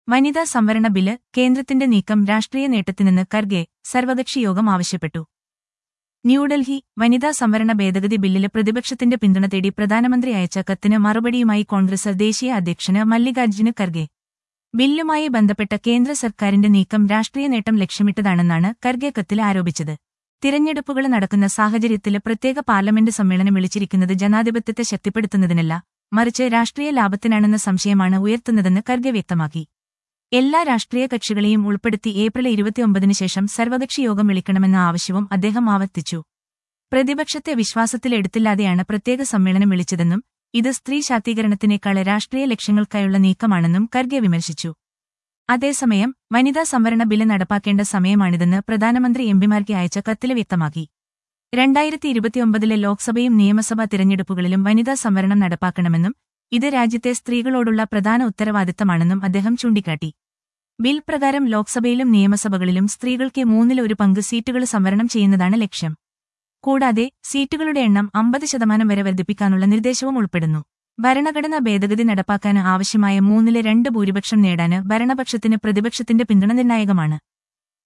വനിതാ സംവരണ ബില്ല് കേന്ദ്രത്തിന്റെ നീക്കം രാഷ്ട്രീയ നേട്ടത്തിനെന്ന് ഖർഗെ സർവകക്ഷി യോഗം ആവശ്യപ്പെട്ടു ന്യൂഡൽഹി വനിതാ സംവരണ ഭേദഗതി ബില്ലില് പ്രതിപക്ഷത്തിന്റെ പിന്തുണ തേടി പ്രധാനമന്ത്രി അയച്ച കത്തിന് മറുപടിയുമായി കോൺഗ്രസ് ദേശീയ അധ്യക്ഷന് മല്ലികാർജ്ജുന ഖർഗെ ബില്ലുമായി ബന്ധപ്പെട്ട കേന്ദ്ര സർക്കാരിന്റെ നീക്കം രാഷ്ട്രീയ നേട്ടം ലക്ഷ്യമിട്ടതാണെന്നാണ് ഖർഗെ കത്തിൽ ആരോപിച്ചത് തിരഞ്ഞെടുപ്പുകൾ നടക്കുന്ന സാഹചര്യത്തില് പ്രത്യേക പാർലമെന്റ് സമ്മേളനം വിളിച്ചിരിക്കുന്നത് ജനാധിപത്യത്തെ ശക്തിപ്പെടുത്തുന്നതിനല്ല മറിച്ച് രാഷ്ട്രീയ ലാഭത്തിനാണെന്ന സംശയമാണ് ഉയർത്തുന്നതെന്ന് ഖർഗെ വ്യക്തമാക്കി എല്ലാ രാഷ്ട്രീയ കക്ഷികളെയും ഉൾപ്പെടുത്തി ഏപ്രിൽ ഇരുപത്തിയൊമ്പതിന് ശേഷം സർവകക്ഷി യോഗം വിളിക്കണമെന്ന ആവശ്യവും അദ്ദേഹം ആവർത്തിച്ചു പ്രതിപക്ഷത്തെ വിശ്വാസത്തിലെടുത്തില്ലാതെയാണ് പ്രത്യേക സമ്മേളനം വിളിച്ചതെന്നും ഇത് സ്ത്രീ ശാക്തീകരണത്തിനേക്കാൾ രാഷ്ട്രീയ ലക്ഷ്യങ്ങൾക്കായുള്ള നീക്കമാണെന്നും ഖർഗെ വിമർശിച്ചു അതേസമയം വനിതാ സംവരണ ബില്ല് നടപ്പാക്കേണ്ട സമയമാണിതെന്ന് പ്രധാനമന്ത്രി എംപിമാർക്ക് അയച്ച കത്തിൽ വ്യക്തമാക്കി രണ്ടായിരത്തി ഇരുപത്തിയൊമ്പതിലെ ലോക്സഭയും നിയമസഭാ തിരഞ്ഞെടുപ്പുകളിലും വനിതാ സംവരണം നടപ്പാക്കണമെന്നും ഇത് രാജ്യത്തെ സ്ത്രീകളോടുള്ള പ്രധാന ഉത്തരവാദിത്തമാണെന്നും അദ്ദേഹം ചൂണ്ടിക്കാട്ടി ബിൽ പ്രകാരം ലോക്സഭയിലും നിയമസഭകളിലും സ്ത്രീകൾക്ക് മൂന്നിലൊരു പങ്ക് സീറ്റുകൾ സംവരണം ചെയ്യുന്നതാണ് ലക്ഷ്യം കൂടാതെ സീറ്റുകളുടെ എണ്ണം അമ്പത് ശതമാനം വരെ വർദ്ധിപ്പിക്കാനുള്ള നിർദ്ദേശവും ഉൾപ്പെടുന്നു ഭരണഘടനാ ഭേദഗതി നടപ്പാക്കാൻ ആവശ്യമായ മൂന്നില് രണ്ട് ഭൂരിപക്ഷം നേടാന് ഭരണപക്ഷത്തിന് പ്രതിപക്ഷത്തിന്റെ പിന്തുണ നിർണായകമാണ്